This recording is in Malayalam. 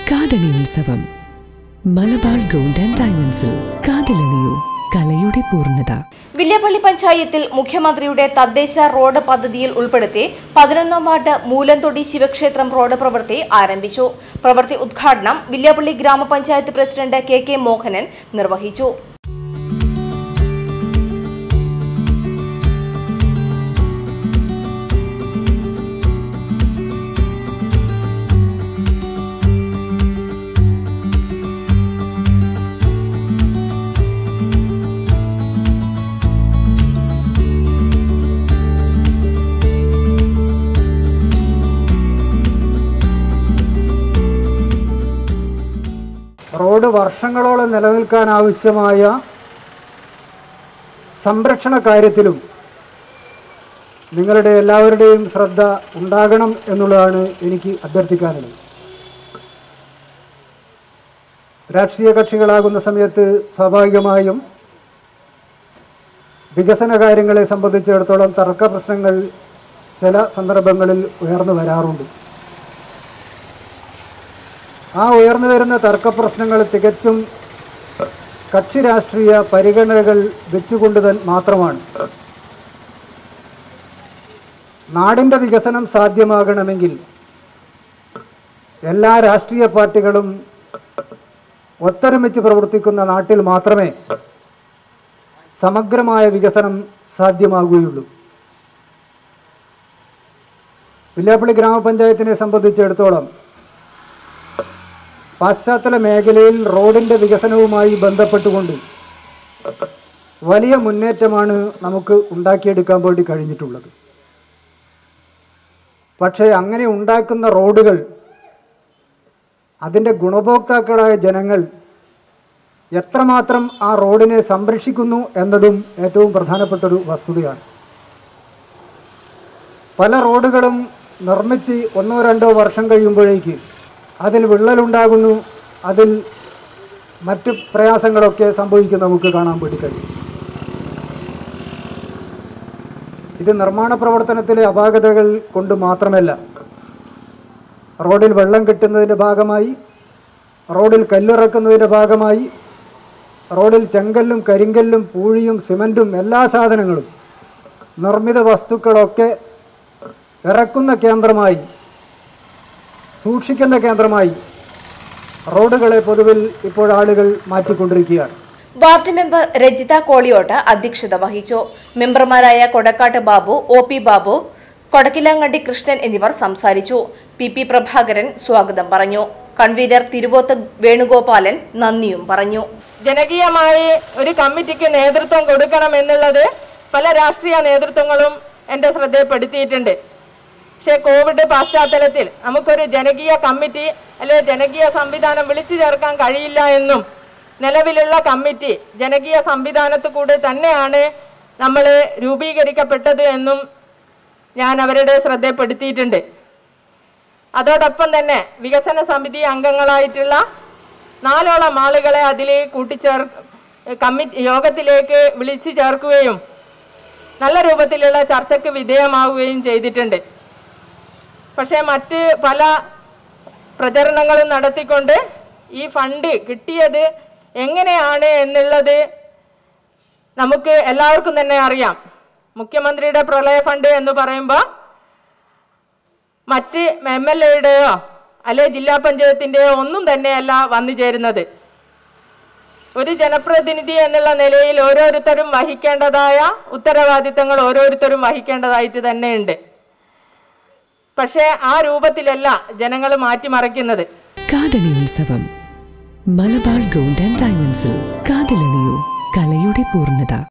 കാതണി ഉത്സവം മലബാർ ഗോൾഡ് ആൻഡ് ഡയമണ്ട്സിൽ കാതിലണിയൂ കലയുടെ പൂർണ്ണത വില്യപ്പള്ളി പഞ്ചായത്തിൽ മുഖ്യമന്ത്രിയുടെ തദ്ദേശ റോഡ് പദ്ധതിയിൽ ഉൾപ്പെടുത്തി പതിനൊന്നാം വാർഡ് മൂലന്തൊടി ശിവക്ഷേത്രം റോഡ് പ്രവൃത്തി ആരംഭിച്ചു പ്രവൃത്തി ഉദ്ഘാടനം വില്യപ്പള്ളി ഗ്രാമപഞ്ചായത്ത് പ്രസിഡന്റ് കെ കെ മോഹനൻ നിർവഹിച്ചു റോഡ് വർഷങ്ങളോളം നിലനിൽക്കാൻ ആവശ്യമായ സംരക്ഷണ കാര്യത്തിലും നിങ്ങളുടെ എല്ലാവരുടെയും ശ്രദ്ധ ഉണ്ടാകണം എന്നുള്ളതാണ് എനിക്ക് അഭ്യർത്ഥിക്കാനുള്ളത് രാഷ്ട്രീയ കക്ഷികളാകുന്ന സമയത്ത് സ്വാഭാവികമായും വികസന കാര്യങ്ങളെ സംബന്ധിച്ചിടത്തോളം തർക്ക പ്രശ്നങ്ങൾ ചില സന്ദർഭങ്ങളിൽ ഉയർന്നു വരാറുണ്ട് ആ ഉയർന്നു വരുന്ന തർക്ക പ്രശ്നങ്ങൾ തികച്ചും കക്ഷി രാഷ്ട്രീയ പരിഗണനകൾ വെച്ചുകൊണ്ട് തന്നെ മാത്രമാണ് നാടിൻ്റെ വികസനം സാധ്യമാകണമെങ്കിൽ എല്ലാ രാഷ്ട്രീയ പാർട്ടികളും ഒത്തൊരുമിച്ച് പ്രവർത്തിക്കുന്ന നാട്ടിൽ മാത്രമേ സമഗ്രമായ വികസനം സാധ്യമാകുകയുള്ളൂ വില്യാപ്പള്ളി ഗ്രാമപഞ്ചായത്തിനെ സംബന്ധിച്ചിടത്തോളം പാശ്ചാത്തല മേഖലയിൽ റോഡിൻ്റെ വികസനവുമായി ബന്ധപ്പെട്ടുകൊണ്ട് വലിയ മുന്നേറ്റമാണ് നമുക്ക് ഉണ്ടാക്കിയെടുക്കാൻ വേണ്ടി കഴിഞ്ഞിട്ടുള്ളത് പക്ഷേ അങ്ങനെ ഉണ്ടാക്കുന്ന റോഡുകൾ അതിൻ്റെ ഗുണഭോക്താക്കളായ ജനങ്ങൾ എത്രമാത്രം ആ റോഡിനെ സംരക്ഷിക്കുന്നു എന്നതും ഏറ്റവും പ്രധാനപ്പെട്ടൊരു വസ്തുതയാണ് പല റോഡുകളും നിർമ്മിച്ച് ഒന്നോ രണ്ടോ വർഷം കഴിയുമ്പോഴേക്ക് അതിൽ വിള്ളലുണ്ടാകുന്നു അതിൽ മറ്റ് പ്രയാസങ്ങളൊക്കെ സംഭവിക്കും നമുക്ക് കാണാൻ വേണ്ടി കഴിയും ഇത് നിർമ്മാണ പ്രവർത്തനത്തിലെ അപാകതകൾ കൊണ്ട് മാത്രമല്ല റോഡിൽ വെള്ളം കിട്ടുന്നതിൻ്റെ ഭാഗമായി റോഡിൽ കല്ലിറക്കുന്നതിൻ്റെ ഭാഗമായി റോഡിൽ ചെങ്കല്ലും കരിങ്കല്ലും പൂഴിയും സിമൻറ്റും എല്ലാ സാധനങ്ങളും നിർമ്മിത വസ്തുക്കളൊക്കെ ഇറക്കുന്ന കേന്ദ്രമായി സൂക്ഷിക്കുന്ന കേന്ദ്രമായി റോഡുകളെ പൊതുവിൽ ഇപ്പോൾ ആളുകൾ മാറ്റിക്കൊണ്ടിരിക്കുകയാണ് വാർഡ് മെമ്പർ രജിത കോളിയോട്ട് അധ്യക്ഷത വഹിച്ചു മെമ്പർമാരായ കൊടക്കാട്ട് ബാബു ഒ പി ബാബു കൊടക്കിലാങ്കണ്ടി കൃഷ്ണൻ എന്നിവർ സംസാരിച്ചു പി പി പ്രഭാകരൻ സ്വാഗതം പറഞ്ഞു കൺവീനർ തിരുവോത്ത് വേണുഗോപാലൻ നന്ദിയും പറഞ്ഞു ജനകീയമായി ഒരു കമ്മിറ്റിക്ക് നേതൃത്വം കൊടുക്കണം എന്നുള്ളത് പല രാഷ്ട്രീയ നേതൃത്വങ്ങളും എൻ്റെ ശ്രദ്ധയിൽപ്പെടുത്തിയിട്ടുണ്ട് പക്ഷേ കോവിഡ് പശ്ചാത്തലത്തിൽ നമുക്കൊരു ജനകീയ കമ്മിറ്റി അല്ലെങ്കിൽ ജനകീയ സംവിധാനം വിളിച്ചു ചേർക്കാൻ കഴിയില്ല എന്നും നിലവിലുള്ള കമ്മിറ്റി ജനകീയ സംവിധാനത്തിൽ കൂടെ തന്നെയാണ് നമ്മൾ രൂപീകരിക്കപ്പെട്ടത് എന്നും ഞാൻ അവരുടെ ശ്രദ്ധയിൽപ്പെടുത്തിയിട്ടുണ്ട് അതോടൊപ്പം തന്നെ വികസന സമിതി അംഗങ്ങളായിട്ടുള്ള നാലോളം ആളുകളെ അതിൽ കൂട്ടിച്ചേർ കമ്മിറ്റി യോഗത്തിലേക്ക് വിളിച്ചു ചേർക്കുകയും നല്ല രൂപത്തിലുള്ള ചർച്ചയ്ക്ക് വിധേയമാവുകയും ചെയ്തിട്ടുണ്ട് പക്ഷേ മറ്റ് പല പ്രചരണങ്ങളും നടത്തിക്കൊണ്ട് ഈ ഫണ്ട് കിട്ടിയത് എങ്ങനെയാണ് എന്നുള്ളത് നമുക്ക് എല്ലാവർക്കും തന്നെ അറിയാം മുഖ്യമന്ത്രിയുടെ പ്രളയ ഫണ്ട് എന്ന് പറയുമ്പോൾ മറ്റ് എം എൽ എയുടെയോ അല്ലെ ജില്ലാ പഞ്ചായത്തിൻ്റെയോ ഒന്നും തന്നെയല്ല വന്നു ചേരുന്നത് ഒരു ജനപ്രതിനിധി എന്നുള്ള നിലയിൽ ഓരോരുത്തരും വഹിക്കേണ്ടതായ ഉത്തരവാദിത്തങ്ങൾ ഓരോരുത്തരും വഹിക്കേണ്ടതായിട്ട് തന്നെയുണ്ട് പക്ഷേ ആ രൂപത്തിലല്ല ജനങ്ങൾ മാറ്റിമറിക്കുന്നത് കാതണി ഉത്സവം മലബാർ ഗോൾഡ് ആൻഡ് ഡയമണ്ട്സിൽ കാതിലണിയൂ കലയുടെ പൂർണ്ണത